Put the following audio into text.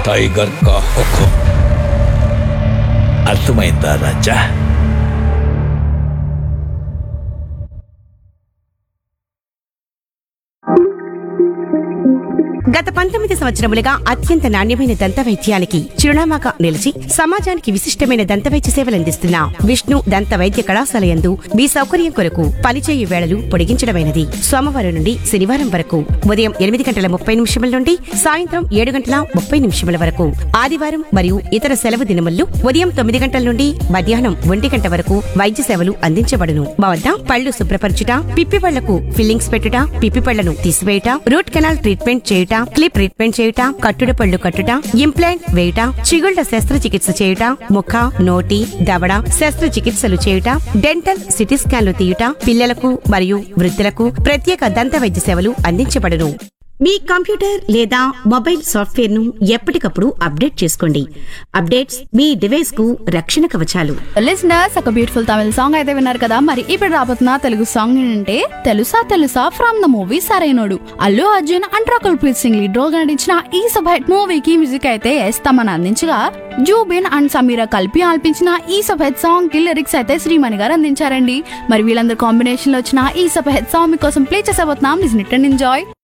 tiger కా హుకుం అర్థమైందా రాజా గత పంతొమ్మిది సంవత్సరములుగా అత్యంత నాణ్యమైన దంత వైద్యానికి చిరునామాగా నిలిచి సమాజానికి విశిష్టమైన దంత వైద్య సేవలందిస్తున్న విష్ణు దంత వైద్య కళాశాల యందు మీ సౌకర్యం కొరకు పనిచేయు వేళలు పొడిగించడమైనది సోమవారం నుండి శనివారం వరకు ఉదయం ఎనిమిది గంటల ముప్పై నిమిషముల నుండి సాయంత్రం ఏడు గంటల ముప్పై నిమిషముల వరకు ఆదివారం మరియు ఇతర సెలవు దినముల్లో ఉదయం తొమ్మిది గంటల నుండి మధ్యాహ్నం ఒంటి గంట వరకు వైద్య సేవలు అందించబడును మా వద్ద పళ్ళు శుభ్రపరచుట పిప్పి పళ్లకు ఫిల్లింగ్స్ పెట్టుట పిప్పి పళ్లను తీసివేయుట రూట్ కెనాల్ ట్రీట్మెంట్ చేయుట క్లిప్ ట్రీట్మెంట్ చేయుట కట్టుడు పళ్ళు కట్టుట ఇంప్లాంట్ వేయుట చిగుళ్ల శస్త్రచికిత్స చేయుట ముఖ నోటి దవడ శస్త్రచికిత్సలు చేయుట డెంటల్ సిటీ స్కాన్లు తీయుట పిల్లలకు మరియు వృద్ధులకు ప్రత్యేక దంత వైద్య సేవలు అందించబడును మీ కంప్యూటర్ లేదా మొబైల్ సాఫ్ట్వేర్ ను ఎప్పటికప్పుడు అప్డేట్ చేసుకోండి అప్డేట్స్ మీ డివైస్ కు రక్షణ కవచాలు లిజనర్స్ ఒక బ్యూటిఫుల్ తమిళ సాంగ్ అయితే విన్నారు కదా మరి ఇప్పుడు రాబోతున్న తెలుగు సాంగ్ ఏంటంటే తెలుసా తెలుసా from the movie Sarrainodu Allu Arjun and Rakul Preet Singh lead role గా నటించిన ఈ సభైట్ మూవీకి మ్యూజిక్ అయితే ఎస్ తమన్ అందించగా జూబిన్ అండ్ సమీరా కలిపి ఆల్పించిన ఈ సభైట్ సాంగ్ కి లిరిక్స్ అయితే శ్రీమణి గారు అందించారండి మరి వీళ్ళందరూ కాంబినేషన్ లో వచ్చిన ఈ సభైట్ సాంగ్ మీకోసం ప్లే చేసేబోతున్నాం లిజన్ ఇట్ అండ్ ఎంజాయ్